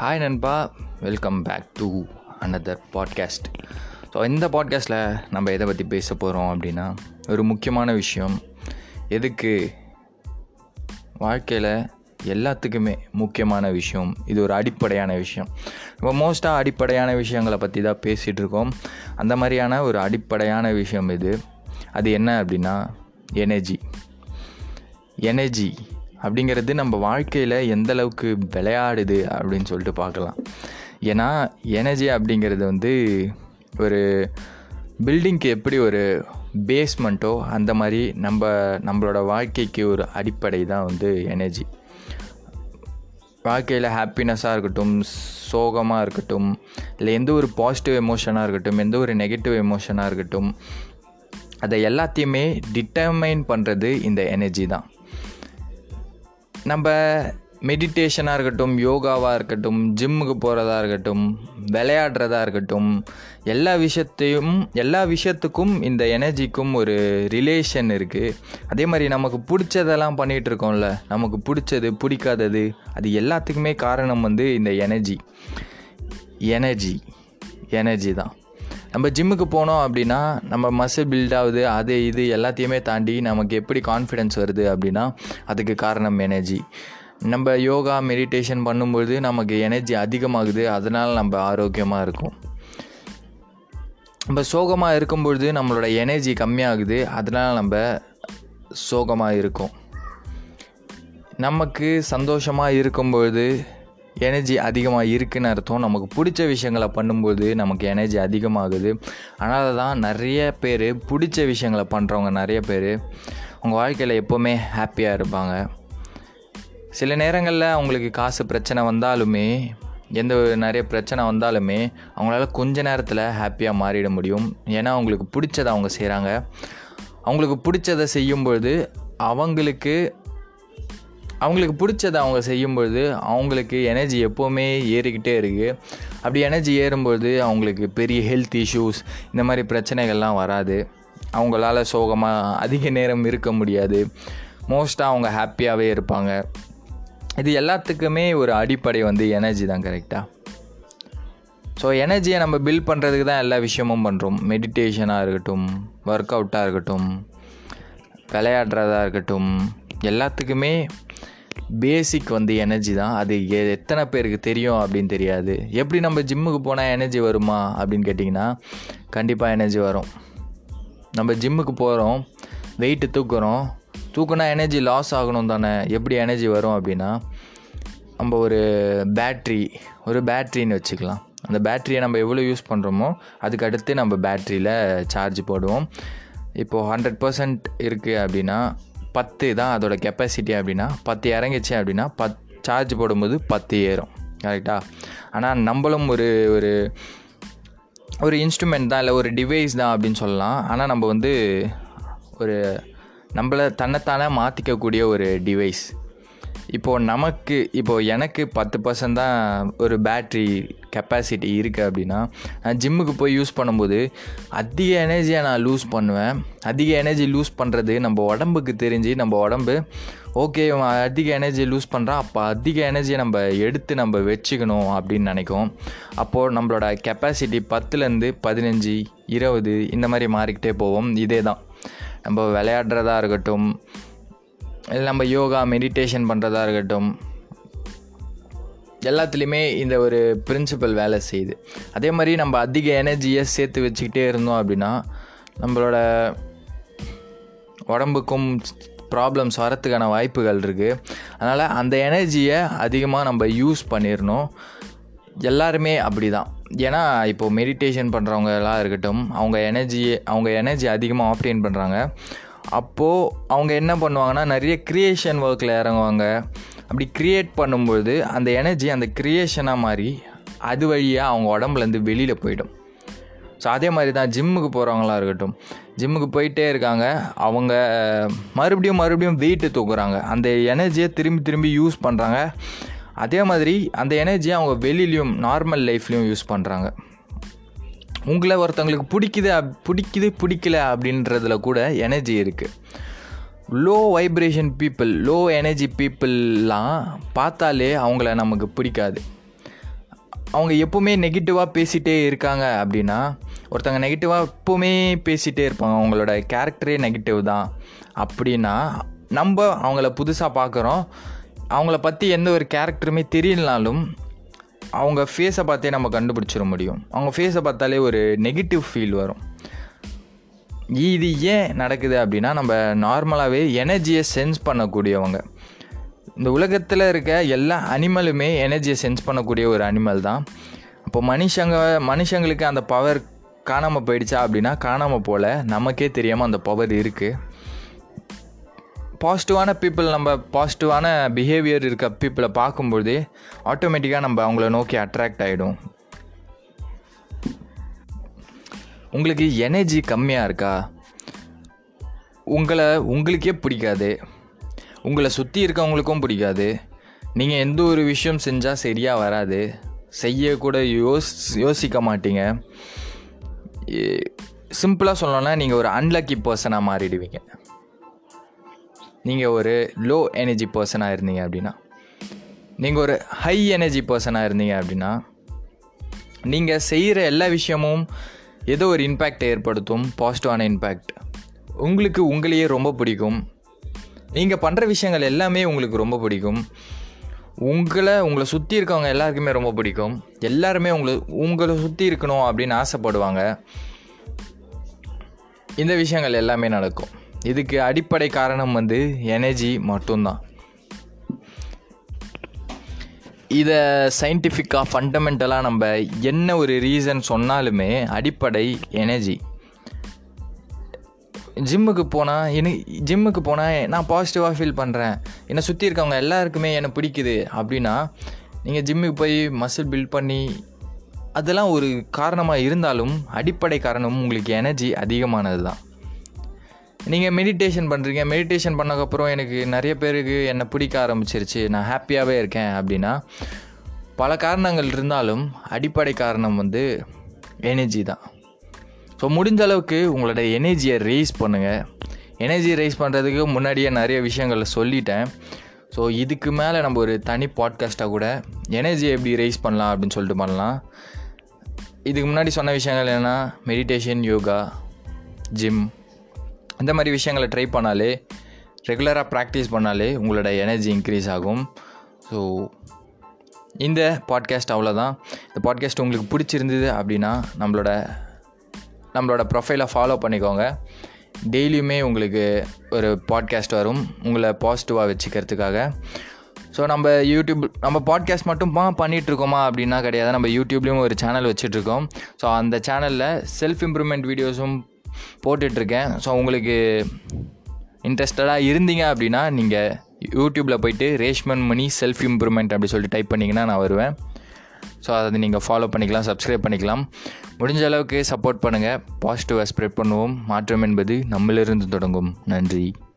hi நண்பா welcome back to another podcast so இந்த பாட்காஸ்ட்டில் நம்ம எதை பற்றி பேச போகிறோம் அப்படின்னா ஒரு முக்கியமான விஷயம் எதுக்கு வாழ்க்கையில் எல்லாத்துக்குமே முக்கியமான விஷயம் இது ஒரு அடிப்படையான விஷயம் இப்போ மோஸ்ட்டாக அடிப்படையான விஷயங்களை பற்றி தான் பேசிகிட்டு இருக்கோம் அந்த மாதிரியான ஒரு அடிப்படையான விஷயம் இது அது என்ன அப்படின்னா எனர்ஜி எனர்ஜி அப்படிங்கிறது நம்ம வாழ்க்கையில் எந்த அளவுக்கு விளையாடுது அப்படின்னு சொல்லிட்டு பார்க்கலாம் ஏன்னா எனர்ஜி அப்படிங்கிறது வந்து ஒரு பில்டிங்க்கு எப்படி ஒரு பேஸ்மெண்ட்டோ அந்த மாதிரி நம்ம நம்மளோட வாழ்க்கைக்கு ஒரு அடிப்படை தான் வந்து எனர்ஜி வாழ்க்கையில் ஹாப்பினஸ்ஸாக இருக்கட்டும் சோகமாக இருக்கட்டும் இல்லை எந்த ஒரு பாசிட்டிவ் எமோஷனாக இருக்கட்டும் எந்த ஒரு நெகட்டிவ் எமோஷனாக இருக்கட்டும் அதை எல்லாத்தையுமே டிட்டர்மைன் பண்ணுறது இந்த எனர்ஜி தான் நம்ம மெடிடேஷனாக இருக்கட்டும் யோகாவாக இருக்கட்டும் ஜிம்முக்கு போகிறதா இருக்கட்டும் விளையாடுறதா இருக்கட்டும் எல்லா விஷயத்தையும் எல்லா விஷயத்துக்கும் இந்த எனர்ஜிக்கும் ஒரு ரிலேஷன் இருக்குது அதே மாதிரி நமக்கு பிடிச்சதெல்லாம் பண்ணிகிட்டு இருக்கோம்ல நமக்கு பிடிச்சது பிடிக்காதது அது எல்லாத்துக்குமே காரணம் வந்து இந்த எனர்ஜி எனர்ஜி எனர்ஜி தான் நம்ம ஜிம்முக்கு போனோம் அப்படின்னா நம்ம மசில் பில்ட் ஆகுது அது இது எல்லாத்தையுமே தாண்டி நமக்கு எப்படி கான்ஃபிடென்ஸ் வருது அப்படின்னா அதுக்கு காரணம் எனர்ஜி நம்ம யோகா மெடிடேஷன் பண்ணும்பொழுது நமக்கு எனர்ஜி அதிகமாகுது அதனால் நம்ம ஆரோக்கியமாக இருக்கும் நம்ம சோகமாக இருக்கும்பொழுது நம்மளோட எனர்ஜி கம்மியாகுது அதனால் நம்ம சோகமாக இருக்கும் நமக்கு சந்தோஷமாக இருக்கும்பொழுது எனர்ஜி அதிகமாக இருக்குன்னு அர்த்தம் நமக்கு பிடிச்ச விஷயங்களை பண்ணும்போது நமக்கு எனர்ஜி அதிகமாகுது அதனால தான் நிறைய பேர் பிடிச்ச விஷயங்களை பண்ணுறவங்க நிறைய பேர் உங்கள் வாழ்க்கையில் எப்போவுமே ஹாப்பியாக இருப்பாங்க சில நேரங்களில் அவங்களுக்கு காசு பிரச்சனை வந்தாலுமே எந்த ஒரு நிறைய பிரச்சனை வந்தாலுமே அவங்களால கொஞ்ச நேரத்தில் ஹாப்பியாக மாறிட முடியும் ஏன்னா அவங்களுக்கு பிடிச்சதை அவங்க செய்கிறாங்க அவங்களுக்கு பிடிச்சதை செய்யும்பொழுது அவங்களுக்கு அவங்களுக்கு பிடிச்சதை அவங்க செய்யும்பொழுது அவங்களுக்கு எனர்ஜி எப்போவுமே ஏறிக்கிட்டே இருக்குது அப்படி எனர்ஜி ஏறும்பொழுது அவங்களுக்கு பெரிய ஹெல்த் இஷ்யூஸ் இந்த மாதிரி பிரச்சனைகள்லாம் வராது அவங்களால சோகமாக அதிக நேரம் இருக்க முடியாது மோஸ்ட்டாக அவங்க ஹாப்பியாகவே இருப்பாங்க இது எல்லாத்துக்குமே ஒரு அடிப்படை வந்து எனர்ஜி தான் கரெக்டாக ஸோ எனர்ஜியை நம்ம பில்ட் பண்ணுறதுக்கு தான் எல்லா விஷயமும் பண்ணுறோம் மெடிடேஷனாக இருக்கட்டும் ஒர்க் அவுட்டாக இருக்கட்டும் விளையாடுறதா இருக்கட்டும் எல்லாத்துக்குமே பேசிக் வந்து எனர்ஜி தான் அது எத்தனை பேருக்கு தெரியும் அப்படின்னு தெரியாது எப்படி நம்ம ஜிம்முக்கு போனால் எனர்ஜி வருமா அப்படின்னு கேட்டிங்கன்னா கண்டிப்பாக எனர்ஜி வரும் நம்ம ஜிம்முக்கு போகிறோம் வெயிட்டு தூக்குறோம் தூக்குனா எனர்ஜி லாஸ் ஆகணும் தானே எப்படி எனர்ஜி வரும் அப்படின்னா நம்ம ஒரு பேட்ரி ஒரு பேட்ரின்னு வச்சுக்கலாம் அந்த பேட்ரியை நம்ம எவ்வளோ யூஸ் பண்ணுறோமோ அதுக்கு அடுத்து நம்ம பேட்ரியில் சார்ஜ் போடுவோம் இப்போது ஹண்ட்ரட் பர்சன்ட் இருக்குது அப்படின்னா பத்து தான் அதோட கெப்பாசிட்டி அப்படின்னா பத்து இறங்கிச்சு அப்படின்னா பத் சார்ஜ் போடும்போது பத்து ஏறும் கரெக்டாக ஆனால் நம்மளும் ஒரு ஒரு ஒரு இன்ஸ்ட்ருமெண்ட் தான் இல்லை ஒரு டிவைஸ் தான் அப்படின்னு சொல்லலாம் ஆனால் நம்ம வந்து ஒரு நம்மளை தன்னைத்தானே மாற்றிக்கக்கூடிய ஒரு டிவைஸ் இப்போது நமக்கு இப்போது எனக்கு பத்து பர்சன்ட் தான் ஒரு பேட்ரி கெப்பாசிட்டி இருக்குது அப்படின்னா நான் ஜிம்முக்கு போய் யூஸ் பண்ணும்போது அதிக எனர்ஜியை நான் லூஸ் பண்ணுவேன் அதிக எனர்ஜி லூஸ் பண்ணுறது நம்ம உடம்புக்கு தெரிஞ்சு நம்ம உடம்பு ஓகே அதிக எனர்ஜி லூஸ் பண்ணுறான் அப்போ அதிக எனர்ஜியை நம்ம எடுத்து நம்ம வச்சுக்கணும் அப்படின்னு நினைக்கும் அப்போது நம்மளோட கெப்பாசிட்டி பத்துலேருந்து பதினஞ்சு இருபது இந்த மாதிரி மாறிக்கிட்டே போவோம் இதே தான் நம்ம விளையாடுறதா இருக்கட்டும் இல்லை நம்ம யோகா மெடிடேஷன் பண்ணுறதா இருக்கட்டும் எல்லாத்துலேயுமே இந்த ஒரு பிரின்சிபல் வேலை செய்யுது அதே மாதிரி நம்ம அதிக எனர்ஜியை சேர்த்து வச்சுக்கிட்டே இருந்தோம் அப்படின்னா நம்மளோட உடம்புக்கும் ப்ராப்ளம்ஸ் வரத்துக்கான வாய்ப்புகள் இருக்குது அதனால் அந்த எனர்ஜியை அதிகமாக நம்ம யூஸ் பண்ணிடணும் எல்லாருமே அப்படி தான் ஏன்னா இப்போது மெடிடேஷன் பண்ணுறவங்க எல்லாம் இருக்கட்டும் அவங்க எனர்ஜி அவங்க எனர்ஜி அதிகமாக ஆப்டேன் பண்ணுறாங்க அப்போது அவங்க என்ன பண்ணுவாங்கன்னா நிறைய க்ரியேஷன் ஒர்க்கில் இறங்குவாங்க அப்படி க்ரியேட் பண்ணும்பொழுது அந்த எனர்ஜி அந்த க்ரியேஷனாக மாறி அது வழியாக அவங்க உடம்புலேருந்து வெளியில் போயிடும் ஸோ அதே மாதிரி தான் ஜிம்முக்கு போகிறவங்களாம் இருக்கட்டும் ஜிம்முக்கு போயிட்டே இருக்காங்க அவங்க மறுபடியும் மறுபடியும் வெயிட்டு தூக்குறாங்க அந்த எனர்ஜியை திரும்பி திரும்பி யூஸ் பண்ணுறாங்க அதே மாதிரி அந்த எனர்ஜியை அவங்க வெளியிலையும் நார்மல் லைஃப்லேயும் யூஸ் பண்ணுறாங்க உங்களை ஒருத்தவங்களுக்கு பிடிக்குது பிடிக்குது பிடிக்கல அப்படின்றதுல கூட எனர்ஜி இருக்குது low vibration people low energy பீப்புளெலாம் பார்த்தாலே அவங்கள நமக்கு பிடிக்காது அவங்க எப்போவுமே நெகட்டிவாக பேசிகிட்டே இருக்காங்க அப்படின்னா ஒருத்தங்க நெகட்டிவாக எப்போவுமே பேசிகிட்டே இருப்பாங்க அவங்களோட கேரக்டரே நெகட்டிவ் தான் அப்படின்னா நம்ம அவங்கள புதுசாக பார்க்குறோம் அவங்கள பற்றி எந்த ஒரு கேரக்டருமே தெரியலனாலும் அவங்க ஃபேஸை பார்த்தே நம்ம கண்டுபிடிச்சிட முடியும் அவங்க ஃபேஸை பார்த்தாலே ஒரு நெகட்டிவ் ஃபீல் வரும் இது ஏன் நடக்குது அப்படின்னா நம்ம நார்மலாகவே எனர்ஜியை சென்ஸ் பண்ணக்கூடியவங்க இந்த உலகத்தில் இருக்க எல்லா அனிமலுமே எனர்ஜியை சென்ஸ் பண்ணக்கூடிய ஒரு அனிமல் தான் அப்போ மனுஷங்க மனுஷங்களுக்கு அந்த பவர் காணாமல் போயிடுச்சா அப்படின்னா காணாமல் போல நமக்கே தெரியாமல் அந்த பவர் இருக்குது பாசிட்டிவான பீப்புள் நம்ம பாசிட்டிவான பிஹேவியர் இருக்க பீப்புளை பார்க்கும்போது ஆட்டோமேட்டிக்காக நம்ம அவங்கள நோக்கி அட்ராக்ட் ஆகிடும் உங்களுக்கு எனர்ஜி கம்மியாக இருக்கா உங்களை உங்களுக்கே பிடிக்காது உங்களை சுற்றி இருக்கவங்களுக்கும் பிடிக்காது நீங்கள் எந்த ஒரு விஷயம் செஞ்சால் சரியாக வராது செய்யக்கூட யோஸ் யோசிக்க மாட்டீங்க சிம்பிளாக சொல்லணும்னா நீங்கள் ஒரு அன்லக்கி பர்சனாக மாறிடுவீங்க நீங்கள் ஒரு லோ எனர்ஜி பர்சனாக இருந்தீங்க அப்படின்னா நீங்கள் ஒரு ஹை எனர்ஜி பர்சனாக இருந்தீங்க அப்படின்னா நீங்கள் செய்கிற எல்லா விஷயமும் ஏதோ ஒரு இம்பேக்ட் ஏற்படுத்தும் பாசிட்டிவான இம்பேக்ட் உங்களுக்கு உங்களையே ரொம்ப பிடிக்கும் நீங்கள் பண்ணுற விஷயங்கள் எல்லாமே உங்களுக்கு ரொம்ப பிடிக்கும் உங்களை உங்களை சுற்றி இருக்கவங்க எல்லாருக்குமே ரொம்ப பிடிக்கும் எல்லாருமே உங்களை உங்களை சுற்றி இருக்கணும் அப்படின்னு ஆசைப்படுவாங்க இந்த விஷயங்கள் எல்லாமே நடக்கும் இதுக்கு அடிப்படை காரணம் வந்து எனர்ஜி மட்டும்தான் இதை சயின்டிஃபிக்காக ஃபண்டமெண்டலாக நம்ம என்ன ஒரு ரீசன் சொன்னாலுமே அடிப்படை எனர்ஜி ஜிம்முக்கு போனால் எனக்கு ஜிம்முக்கு போனால் நான் பாசிட்டிவாக ஃபீல் பண்ணுறேன் என்னை சுற்றி இருக்கவங்க எல்லாருக்குமே என்னை பிடிக்குது அப்படின்னா நீங்கள் ஜிம்முக்கு போய் மசில் பில்ட் பண்ணி அதெல்லாம் ஒரு காரணமாக இருந்தாலும் அடிப்படை காரணம் உங்களுக்கு எனர்ஜி அதிகமானது தான் நீங்கள் மெடிடேஷன் பண்ணுறீங்க மெடிடேஷன் பண்ணக்கப்புறம் எனக்கு நிறைய பேருக்கு என்னை பிடிக்க ஆரம்பிச்சிருச்சு நான் ஹாப்பியாகவே இருக்கேன் அப்படின்னா பல காரணங்கள் இருந்தாலும் அடிப்படை காரணம் வந்து எனர்ஜி தான் ஸோ முடிஞ்ச அளவுக்கு உங்களோட எனர்ஜியை ரேஸ் பண்ணுங்கள் எனர்ஜி ரைஸ் பண்ணுறதுக்கு முன்னாடியே நிறைய விஷயங்களை சொல்லிட்டேன் ஸோ இதுக்கு மேலே நம்ம ஒரு தனி பாட்காஸ்ட்டாக கூட எனர்ஜி எப்படி ரைஸ் பண்ணலாம் அப்படின்னு சொல்லிட்டு பண்ணலாம் இதுக்கு முன்னாடி சொன்ன விஷயங்கள் என்னென்னா மெடிடேஷன் யோகா ஜிம் இந்த மாதிரி விஷயங்களை ட்ரை பண்ணாலே ரெகுலராக ப்ராக்டிஸ் பண்ணாலே உங்களோட எனர்ஜி இன்க்ரீஸ் ஆகும் ஸோ இந்த பாட்காஸ்ட் அவ்வளோதான் இந்த பாட்காஸ்ட் உங்களுக்கு பிடிச்சிருந்தது அப்படின்னா நம்மளோட நம்மளோட ப்ரொஃபைலை ஃபாலோ பண்ணிக்கோங்க டெய்லியுமே உங்களுக்கு ஒரு பாட்காஸ்ட் வரும் உங்களை பாசிட்டிவாக வச்சுக்கிறதுக்காக ஸோ நம்ம யூடியூப் நம்ம பாட்காஸ்ட் மட்டும் பண்ணிகிட்ருக்கோமா அப்படின்னா கிடையாது நம்ம யூடியூப்லேயும் ஒரு சேனல் வச்சிட்ருக்கோம் ஸோ அந்த சேனலில் செல்ஃப் இம்ப்ரூவ்மெண்ட் வீடியோஸும் போட்டுட்ருக்கேன் ஸோ உங்களுக்கு இன்ட்ரெஸ்டடாக இருந்தீங்க அப்படின்னா நீங்கள் யூடியூப்பில் போயிட்டு ரேஷ்மன் மணி செல்ஃப் இம்ப்ரூவ்மெண்ட் அப்படி சொல்லிட்டு டைப் பண்ணிங்கன்னா நான் வருவேன் ஸோ அதை நீங்கள் ஃபாலோ பண்ணிக்கலாம் சப்ஸ்கிரைப் பண்ணிக்கலாம் முடிஞ்ச அளவுக்கு சப்போர்ட் பண்ணுங்கள் பாசிட்டிவாக ஸ்ப்ரெட் பண்ணுவோம் மாற்றம் என்பது நம்மளிருந்து தொடங்கும் நன்றி